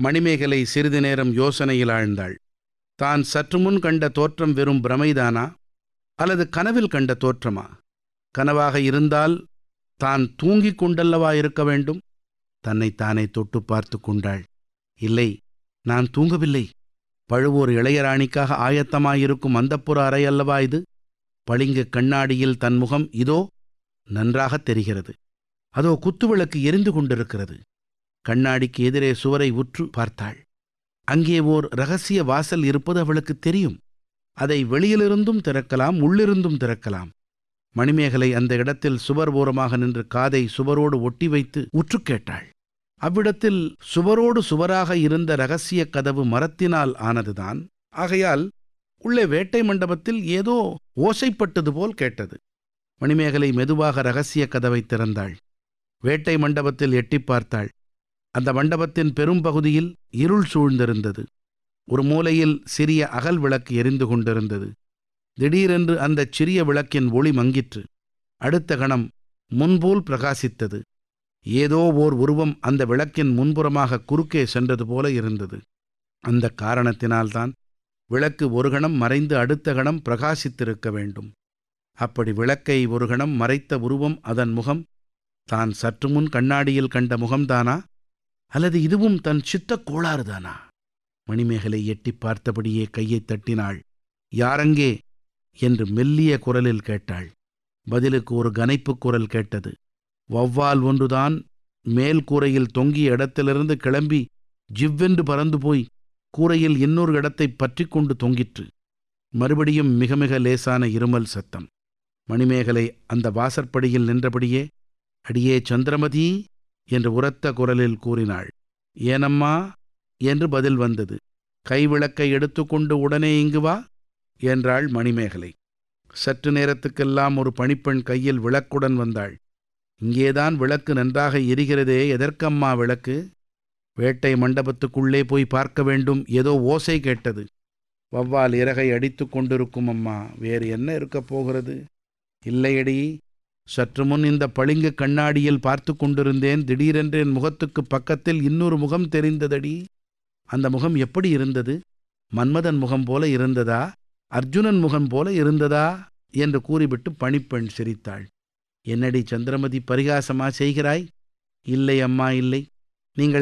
மணிமேகலை சிறிது நேரம் யோசனையில் ஆழ்ந்தாள் தான் சற்று முன் கண்ட தோற்றம் வெறும் பிரமைதானா அல்லது கனவில் கண்ட தோற்றமா கனவாக இருந்தால் தான் தூங்கிக் கொண்டல்லவா இருக்க வேண்டும் தன்னை தானே தொட்டு பார்த்து கொண்டாள் இல்லை நான் தூங்கவில்லை பழுவூர் இளையராணிக்காக ஆயத்தமாயிருக்கும் அந்தப்புற அறை அல்லவா இது பளிங்கு கண்ணாடியில் தன் முகம் இதோ நன்றாகத் தெரிகிறது அதோ குத்துவிளக்கு எரிந்து கொண்டிருக்கிறது கண்ணாடிக்கு எதிரே சுவரை உற்று பார்த்தாள் அங்கே ஓர் ரகசிய வாசல் இருப்பது அவளுக்கு தெரியும் அதை வெளியிலிருந்தும் திறக்கலாம் உள்ளிருந்தும் திறக்கலாம் மணிமேகலை அந்த இடத்தில் சுவர் ஓரமாக நின்று காதை சுவரோடு ஒட்டி வைத்து உற்று கேட்டாள் அவ்விடத்தில் சுவரோடு சுவராக இருந்த ரகசிய கதவு மரத்தினால் ஆனதுதான் ஆகையால் உள்ளே வேட்டை மண்டபத்தில் ஏதோ ஓசைப்பட்டது போல் கேட்டது மணிமேகலை மெதுவாக ரகசிய கதவை திறந்தாள் வேட்டை மண்டபத்தில் எட்டிப் பார்த்தாள் அந்த மண்டபத்தின் பெரும்பகுதியில் இருள் சூழ்ந்திருந்தது ஒரு மூலையில் சிறிய அகல் விளக்கு எரிந்து கொண்டிருந்தது திடீரென்று அந்தச் சிறிய விளக்கின் ஒளி மங்கிற்று அடுத்த கணம் முன்போல் பிரகாசித்தது ஏதோ ஓர் உருவம் அந்த விளக்கின் முன்புறமாக குறுக்கே சென்றது போல இருந்தது அந்த காரணத்தினால்தான் விளக்கு ஒரு கணம் மறைந்து அடுத்த கணம் பிரகாசித்திருக்க வேண்டும் அப்படி விளக்கை ஒரு கணம் மறைத்த உருவம் அதன் முகம் தான் சற்று முன் கண்ணாடியில் கண்ட முகம்தானா அல்லது இதுவும் தன் சித்தக் கோளாறுதானா மணிமேகலை எட்டிப் பார்த்தபடியே கையைத் தட்டினாள் யாரங்கே என்று மெல்லிய குரலில் கேட்டாள் பதிலுக்கு ஒரு கனைப்புக் குரல் கேட்டது வௌவால் ஒன்றுதான் மேல் கூரையில் தொங்கிய இடத்திலிருந்து கிளம்பி ஜிவ்வென்று பறந்து போய் கூரையில் இன்னொரு இடத்தைப் பற்றி கொண்டு தொங்கிற்று மறுபடியும் மிக மிக லேசான இருமல் சத்தம் மணிமேகலை அந்த வாசற்படியில் நின்றபடியே அடியே சந்திரமதி என்று உரத்த குரலில் கூறினாள் ஏனம்மா என்று பதில் வந்தது கைவிளக்கை எடுத்துக்கொண்டு உடனே இங்கு வா என்றாள் மணிமேகலை சற்று நேரத்துக்கெல்லாம் ஒரு பணிப்பெண் கையில் விளக்குடன் வந்தாள் இங்கேதான் விளக்கு நன்றாக எரிகிறதே எதற்கம்மா விளக்கு வேட்டை மண்டபத்துக்குள்ளே போய் பார்க்க வேண்டும் ஏதோ ஓசை கேட்டது வவ்வால் இறகை அடித்து கொண்டிருக்கும் அம்மா வேறு என்ன இருக்கப் போகிறது இல்லையடி சற்று முன் இந்த பளிங்கு கண்ணாடியில் பார்த்து கொண்டிருந்தேன் திடீரென்று என் முகத்துக்கு பக்கத்தில் இன்னொரு முகம் தெரிந்ததடி அந்த முகம் எப்படி இருந்தது மன்மதன் முகம் போல இருந்ததா அர்ஜுனன் முகம் போல இருந்ததா என்று கூறிவிட்டு பணிப்பெண் சிரித்தாள் என்னடி சந்திரமதி பரிகாசமா செய்கிறாய் இல்லை அம்மா இல்லை நீங்கள்